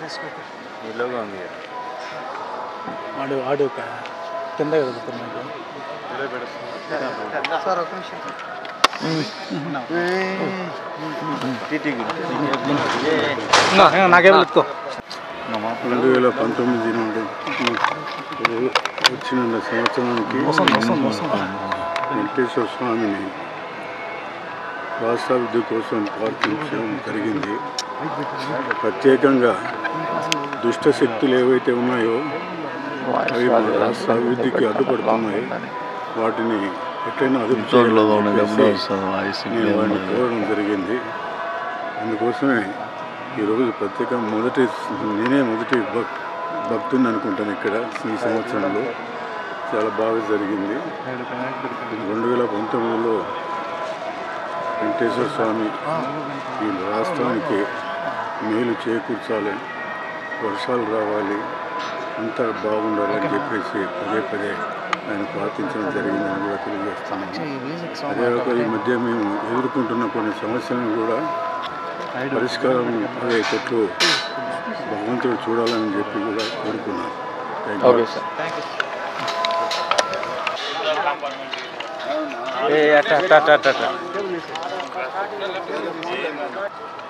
నీలోగా ఉంది కదా ఆడు ఆడు ఒక కింద కదుగుతున్నాడు సార్ ఒక నిమిషం నాకేం ఎత్తుకో రెండు వేల పంతొమ్మిది నుండి వచ్చిన సంవత్సరానికి వెంకటేశ్వర స్వామిని రాష్ట్రాభివృద్ధి కోసం ప్రార్థించడం జరిగింది ప్రత్యేకంగా దుష్ట శక్తులు ఏవైతే ఉన్నాయో అవి మన రాష్ట్ర అభివృద్ధికి అడ్డుపడుతున్నాయి వాటిని ఎట్లయినా అదుపు చేయాలని చెప్పేసి నేను వాడిని కోరడం జరిగింది అందుకోసమే ఈరోజు ప్రత్యేక మొదటి నేనే మొదటి భక్ భక్తుని అనుకుంటాను ఇక్కడ ఈ సంవత్సరంలో చాలా బాగా జరిగింది రెండు వేల పంతొమ్మిదిలో వెంకటేశ్వర స్వామి ఈ రాష్ట్రానికి మేలు చేకూర్చాలి వర్షాలు రావాలి అంతా బాగుండాలని చెప్పేసి పదే పదే ఆయన ప్రార్థించడం జరిగిందని కూడా తెలియజేస్తున్నాను అదే ఒక ఈ మధ్య మేము ఎదుర్కొంటున్న కొన్ని సమస్యలను కూడా పరిష్కారం అయ్యేటట్లు భగవంతుడు చూడాలని చెప్పి కూడా కోరుకున్నాను థ్యాంక్ యూ ఏ అట్ట అట్ట అట్ట అట్ట అట్ట